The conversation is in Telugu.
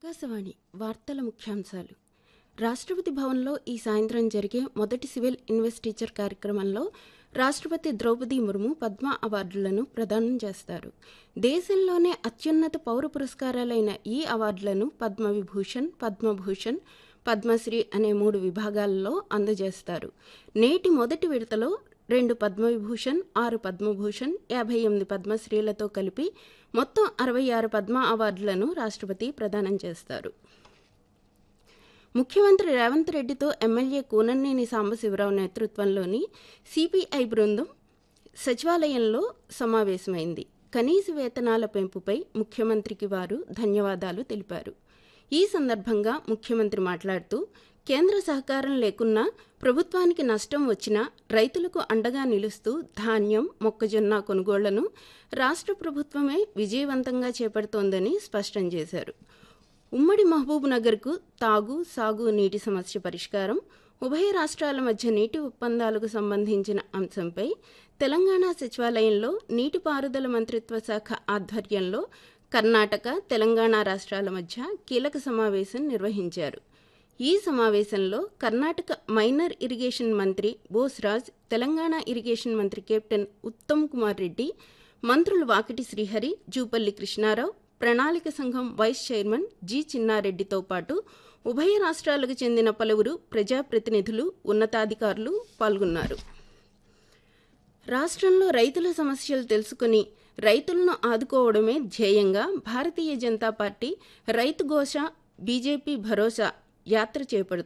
ఆకాశవాణి వార్తల ముఖ్యాంశాలు రాష్ట్రపతి భవన్లో ఈ సాయంత్రం జరిగే మొదటి సివిల్ ఇన్వెస్టిచర్ కార్యక్రమంలో రాష్ట్రపతి ద్రౌపది ముర్ము పద్మ అవార్డులను ప్రదానం చేస్తారు దేశంలోనే అత్యున్నత పౌర పురస్కారాలైన ఈ అవార్డులను పద్మవిభూషణ్ పద్మభూషణ్ పద్మశ్రీ అనే మూడు విభాగాలలో అందజేస్తారు నేటి మొదటి విడతలో రెండు పద్మవిభూషణ్ ఆరు పద్మభూషణ్ యాభై ఎనిమిది పద్మశ్రీలతో కలిపి మొత్తం అరవై ఆరు పద్మ అవార్డులను రాష్ట్రపతి ప్రదానం చేస్తారు ముఖ్యమంత్రి రేవంత్ రెడ్డితో ఎమ్మెల్యే కూననేని సాంబశివరావు నేతృత్వంలోని సిపిఐ బృందం సచివాలయంలో సమావేశమైంది కనీస వేతనాల పెంపుపై ముఖ్యమంత్రికి వారు ధన్యవాదాలు తెలిపారు ఈ సందర్భంగా ముఖ్యమంత్రి మాట్లాడుతూ కేంద్ర సహకారం లేకున్నా ప్రభుత్వానికి నష్టం వచ్చినా రైతులకు అండగా నిలుస్తూ ధాన్యం మొక్కజొన్న కొనుగోళ్లను రాష్ట్ర ప్రభుత్వమే విజయవంతంగా చేపడుతోందని స్పష్టం చేశారు ఉమ్మడి మహబూబ్ నగర్కు తాగు సాగు నీటి సమస్య పరిష్కారం ఉభయ రాష్ట్రాల మధ్య నీటి ఒప్పందాలకు సంబంధించిన అంశంపై తెలంగాణ సచివాలయంలో నీటిపారుదల మంత్రిత్వ శాఖ ఆధ్వర్యంలో కర్ణాటక తెలంగాణ రాష్ట్రాల మధ్య కీలక సమావేశం నిర్వహించారు ఈ సమావేశంలో కర్ణాటక మైనర్ ఇరిగేషన్ మంత్రి బోస్రాజ్ తెలంగాణ ఇరిగేషన్ మంత్రి కెప్టెన్ ఉత్తమ్ కుమార్ రెడ్డి మంత్రులు వాకిటి శ్రీహరి జూపల్లి కృష్ణారావు ప్రణాళిక సంఘం వైస్ చైర్మన్ జి చిన్నారెడ్డితో పాటు ఉభయ రాష్ట్రాలకు చెందిన పలువురు ప్రజాప్రతినిధులు ఉన్నతాధికారులు పాల్గొన్నారు రాష్ట్రంలో రైతుల సమస్యలు తెలుసుకుని రైతులను ఆదుకోవడమే ధ్యేయంగా భారతీయ జనతా పార్టీ రైతు ఘోష బీజేపీ భరోసా యాత్ర చేపడుతుంది